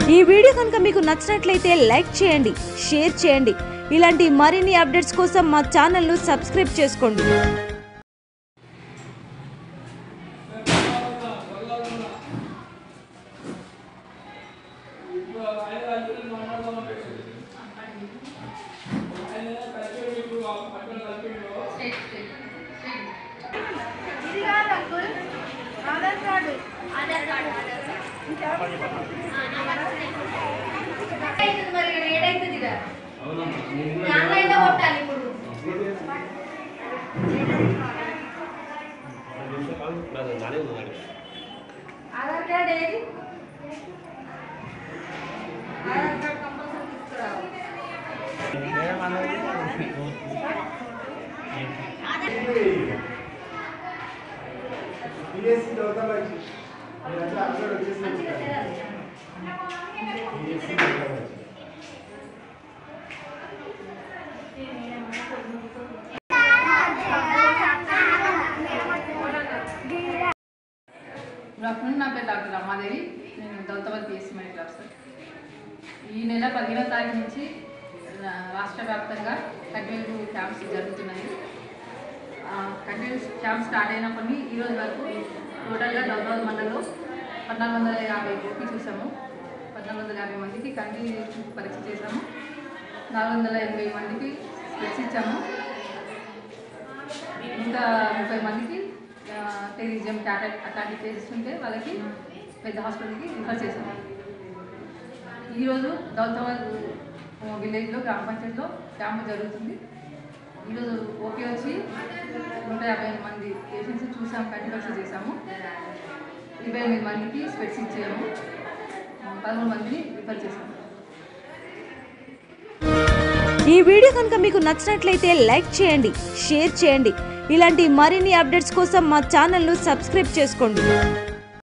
ఈ వీడియో కనుక మీకు నచ్చినట్లయితే లైక్ చేయండి షేర్ చేయండి ఇలాంటి మరిన్ని అప్డేట్స్ కోసం మా ఛానల్ను సబ్స్క్రైబ్ చేసుకోండి ఇది కాదు uncle Aadhaar card Aadhaar card అవుతుంది మరి లేట్ అవుతుంది ఇక ఆన్లైన్లో కొట్టాలి ఇప్పుడు ఆధార్ కార్డ్ ఏది ఆధార్ కార్డ్ కంపల్సరీ తీసుకురావాలి బిఎస్సి చదువుతా వచ్చి మీరంతా అప్లోడ్ వచ్చేసి మంచిగా తెలియాలి బిఎస్సి చదువుతా వచ్చి గుడ్ ఆఫ్టర్నూన్ నా పేరు డాక్టర్ రమాదేవి నేను దౌతాబాద్ పిఎస్సీ మెడికల్ ఆఫీసర్ ఈ నెల పదిహేనో తారీఖు నుంచి రా- రాష్ట్ర వ్యాప్తంగా కంటిన్యూ క్యాంప్స్ జరుగుతున్నాయి కంటిన్యూ క్యాంప్ స్టార్ట్ అయినప్పటి ఈ రోజు వరకు టోటల్గా దౌతాబాద్ మండలంలో పద్నాలుగు వందల యాభై ఓపీ చూసాము పద్నాలుగు వందల యాభై మందికి కంటిన్యూ పరీక్ష చేసాము నాలుగు వందల ఎనభై మందికి స్పెట్స్ ఇచ్చాము ఇంకా ముప్పై మందికి టెరిజం టాటా అట్లాంటి కేసెస్ ఉంటే వాళ్ళకి పెద్ద హాస్పిటల్కి రిఫర్ చేశాము ఈరోజు దౌతాబాద్ విలేజ్లో గ్రామ పంచాయతీలో క్యాంపు జరుగుతుంది ఈరోజు ఓపీ వచ్చి నూట యాభై మంది పేషెంట్స్ చూసాము కంటిన్యూస్ చేసాము ఇరవై ఎనిమిది మందికి స్పెట్స్ ఇచ్చాము పదమూడు మందిని రిఫర్ చేసాము ఈ వీడియో కనుక మీకు నచ్చినట్లయితే లైక్ చేయండి షేర్ చేయండి ఇలాంటి మరిన్ని అప్డేట్స్ కోసం మా ఛానల్ను సబ్స్క్రైబ్ చేసుకోండి